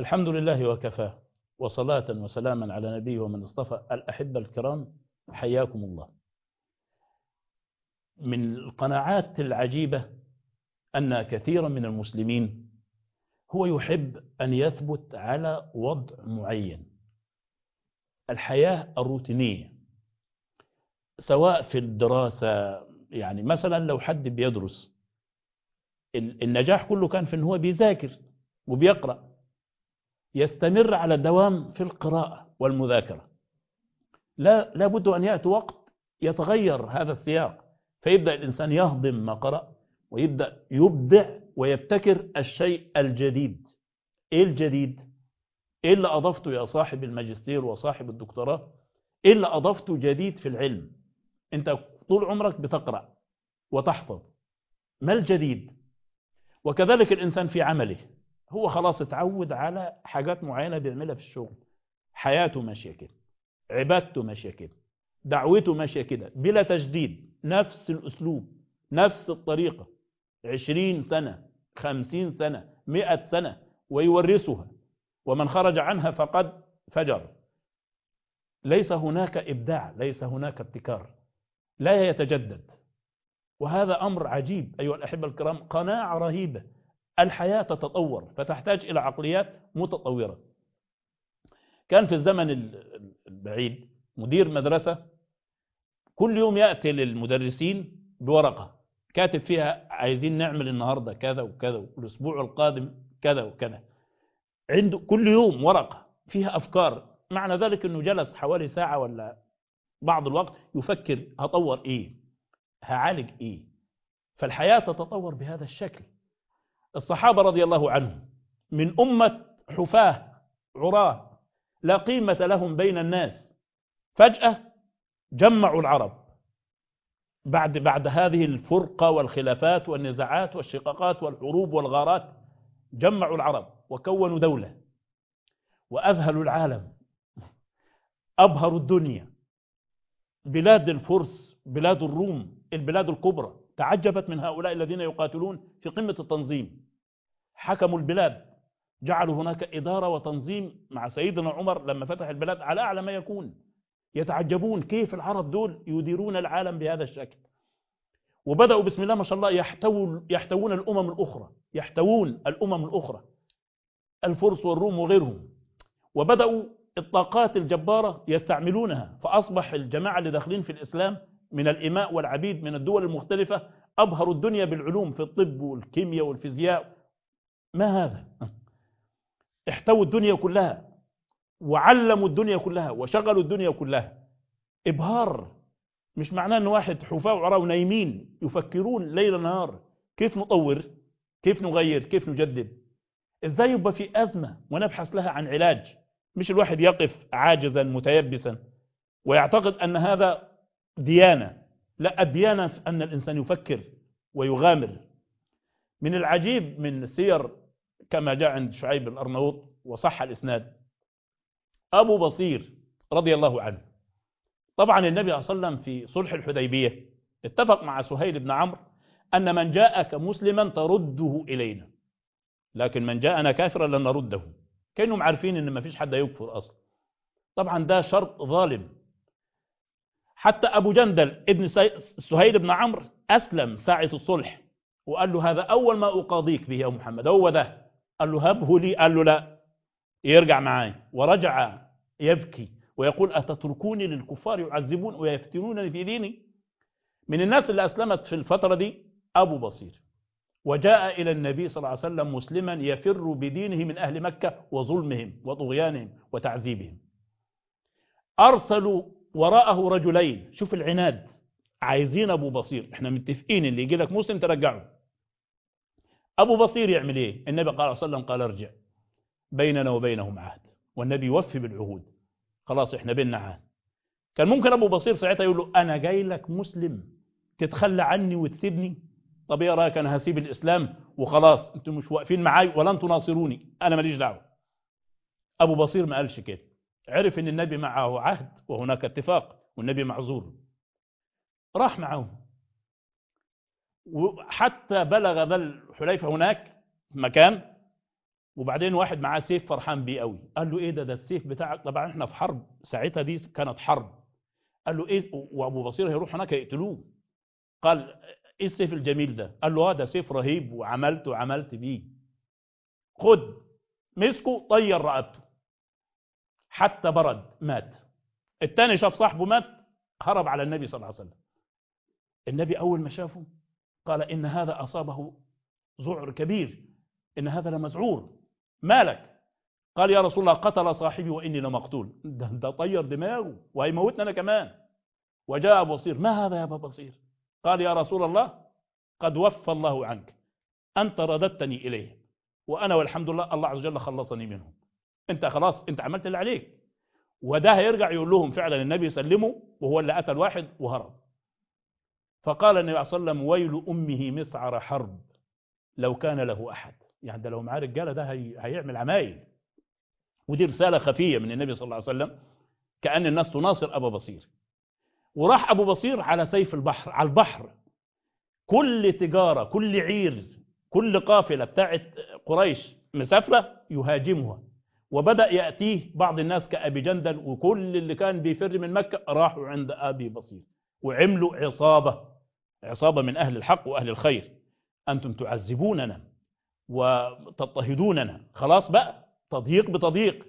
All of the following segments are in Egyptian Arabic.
الحمد لله وكفى وصلاة وسلاما على نبيه ومن اصطفى الأحبة الكرام حياكم الله من القناعات العجيبة أن كثيرا من المسلمين هو يحب أن يثبت على وضع معين الحياة الروتينية سواء في الدراسة يعني مثلا لو حد بيدرس النجاح كله كان في ان هو بيذاكر وبيقرأ يستمر على الدوام في القراءة والمذاكرة لا لابد أن يأتي وقت يتغير هذا السياق فيبدأ الإنسان يهضم ما قرأ ويبدأ يبدع ويبتكر الشيء الجديد إيه الجديد؟ إيه اللي أضفته يا صاحب الماجستير وصاحب الدكتوراه؟ إيه اللي أضفته جديد في العلم؟ أنت طول عمرك بتقرأ وتحفظ ما الجديد؟ وكذلك الإنسان في عمله هو خلاص اتعود على حاجات معينة بيعملها في الشغل حياته ماشية كده عبادته ماشية كده دعوته ماشية كده بلا تجديد نفس الأسلوب نفس الطريقة عشرين سنة خمسين سنة مئة سنة ويورثها ومن خرج عنها فقد فجر ليس هناك إبداع ليس هناك ابتكار لا يتجدد وهذا أمر عجيب أيها الأحبة الكرام قناعة رهيبة الحياة تتطور فتحتاج إلى عقليات متطورة كان في الزمن البعيد مدير مدرسة كل يوم يأتي للمدرسين بورقة كاتب فيها عايزين نعمل النهاردة كذا وكذا والأسبوع القادم كذا وكذا عنده كل يوم ورقة فيها أفكار معنى ذلك أنه جلس حوالي ساعة ولا بعض الوقت يفكر هطور إيه هعالج إيه فالحياة تتطور بهذا الشكل الصحابة رضي الله عنهم من أمة حفاة عراه لا قيمة لهم بين الناس فجأة جمعوا العرب بعد بعد هذه الفرقة والخلافات والنزاعات والشقاقات والحروب والغارات جمعوا العرب وكونوا دولة وأذهلوا العالم أبهروا الدنيا بلاد الفرس بلاد الروم البلاد الكبرى تعجبت من هؤلاء الذين يقاتلون في قمة التنظيم حكموا البلاد جعلوا هناك إدارة وتنظيم مع سيدنا عمر لما فتح البلاد على أعلى ما يكون يتعجبون كيف العرب دول يديرون العالم بهذا الشكل وبدأوا بسم الله ما شاء الله يحتوون, يحتوون الأمم الأخرى يحتوون الأمم الأخرى الفرس والروم وغيرهم وبدأوا الطاقات الجبارة يستعملونها فأصبح الجماعة اللي داخلين في الإسلام من الإماء والعبيد من الدول المختلفة أبهروا الدنيا بالعلوم في الطب والكيمياء والفيزياء ما هذا احتووا الدنيا كلها وعلموا الدنيا كلها وشغلوا الدنيا كلها إبهار مش معناه أن واحد حفاة وعراء ونايمين يفكرون ليل نهار كيف نطور كيف نغير كيف نجدد ازاي يبقى في أزمة ونبحث لها عن علاج مش الواحد يقف عاجزا متيبسا ويعتقد أن هذا ديانة لا الديانة أن الإنسان يفكر ويغامر من العجيب من السير كما جاء عند شعيب الأرنوط وصح الإسناد أبو بصير رضي الله عنه طبعا النبي صلى الله عليه وسلم في صلح الحديبية اتفق مع سهيل بن عمرو أن من جاءك مسلما ترده إلينا لكن من جاءنا كافرا لن نرده كانهم عارفين ان ما فيش حد يكفر اصلا طبعا ده شرط ظالم حتى ابو جندل ابن سهيل بن عمرو اسلم ساعه الصلح وقال له هذا اول ما اقاضيك به يا محمد هو ده قال له هبه لي قال له لا يرجع معاي ورجع يبكي ويقول اتتركوني للكفار يعذبون ويفتنونني في ديني من الناس اللي اسلمت في الفتره دي ابو بصير وجاء إلى النبي صلى الله عليه وسلم مسلما يفر بدينه من أهل مكة وظلمهم وطغيانهم وتعذيبهم أرسلوا وراءه رجلين شوف العناد عايزين أبو بصير احنا متفقين اللي يجي لك مسلم ترجعه أبو بصير يعمل إيه النبي قال صلى الله عليه وسلم قال ارجع بيننا وبينهم عهد والنبي يوفي بالعهود خلاص احنا بيننا عهد كان ممكن أبو بصير ساعتها يقول له أنا جاي لك مسلم تتخلى عني وتسيبني طب ايه رايك انا هسيب الاسلام وخلاص انتم مش واقفين معاي ولن تناصروني انا ماليش دعوه ابو بصير ما قالش كده عرف ان النبي معه عهد وهناك اتفاق والنبي معذور راح معهم وحتى بلغ ذا الحليفه هناك مكان وبعدين واحد معاه سيف فرحان بيه قوي قال له ايه ده ده السيف بتاعك طبعا احنا في حرب ساعتها دي كانت حرب قال له ايه وابو بصير هيروح هناك يقتلوه قال ايه السيف الجميل ده قال له اه ده سيف رهيب وعملت وعملت بيه خد مسكه طير رقبته حتى برد مات التاني شاف صاحبه مات هرب على النبي صلى الله عليه وسلم النبي اول ما شافه قال ان هذا اصابه ذعر كبير ان هذا لمزعور مالك قال يا رسول الله قتل صاحبي واني لمقتول ده, ده طير دماغه وهيموتنا انا كمان وجاء ابو بصير ما هذا يا ابا بصير قال يا رسول الله قد وفى الله عنك انت رددتني اليه وانا والحمد لله الله عز وجل خلصني منهم انت خلاص انت عملت اللي عليك وده هيرجع يقول لهم فعلا النبي يسلمه وهو اللي قتل واحد وهرب فقال النبي صلى الله عليه وسلم ويل امه مسعر حرب لو كان له احد يعني ده لو معاه رجاله ده هي... هيعمل عمايل ودي رساله خفيه من النبي صلى الله عليه وسلم كان الناس تناصر ابا بصير وراح ابو بصير على سيف البحر على البحر كل تجاره كل عير كل قافله بتاعت قريش مسافره يهاجمها وبدا ياتيه بعض الناس كابي جندل وكل اللي كان بيفر من مكه راحوا عند ابي بصير وعملوا عصابه عصابه من اهل الحق واهل الخير انتم تعذبوننا وتضطهدوننا خلاص بقى تضييق بتضييق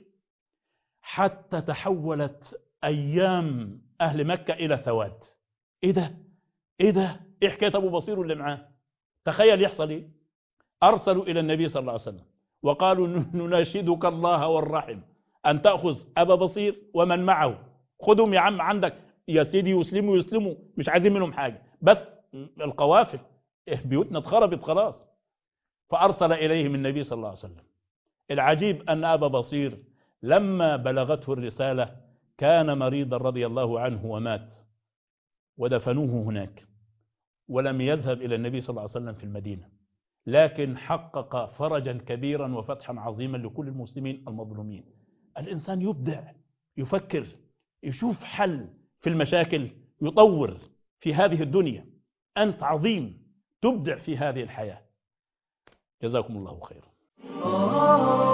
حتى تحولت ايام اهل مكه الى سواد ايه ده ايه ده ايه حكايه ابو بصير واللي معاه تخيل يحصل ايه ارسلوا الى النبي صلى الله عليه وسلم وقالوا نناشدك الله والرحم ان تاخذ ابا بصير ومن معه خذهم يا عم عندك يا سيدي يسلموا يسلموا مش عايزين منهم حاجه بس القوافل بيوتنا اتخربت خلاص فارسل اليهم النبي صلى الله عليه وسلم العجيب ان ابا بصير لما بلغته الرساله كان مريضا رضي الله عنه ومات ودفنوه هناك ولم يذهب الى النبي صلى الله عليه وسلم في المدينه لكن حقق فرجا كبيرا وفتحا عظيما لكل المسلمين المظلومين الانسان يبدع يفكر يشوف حل في المشاكل يطور في هذه الدنيا انت عظيم تبدع في هذه الحياه جزاكم الله خيرا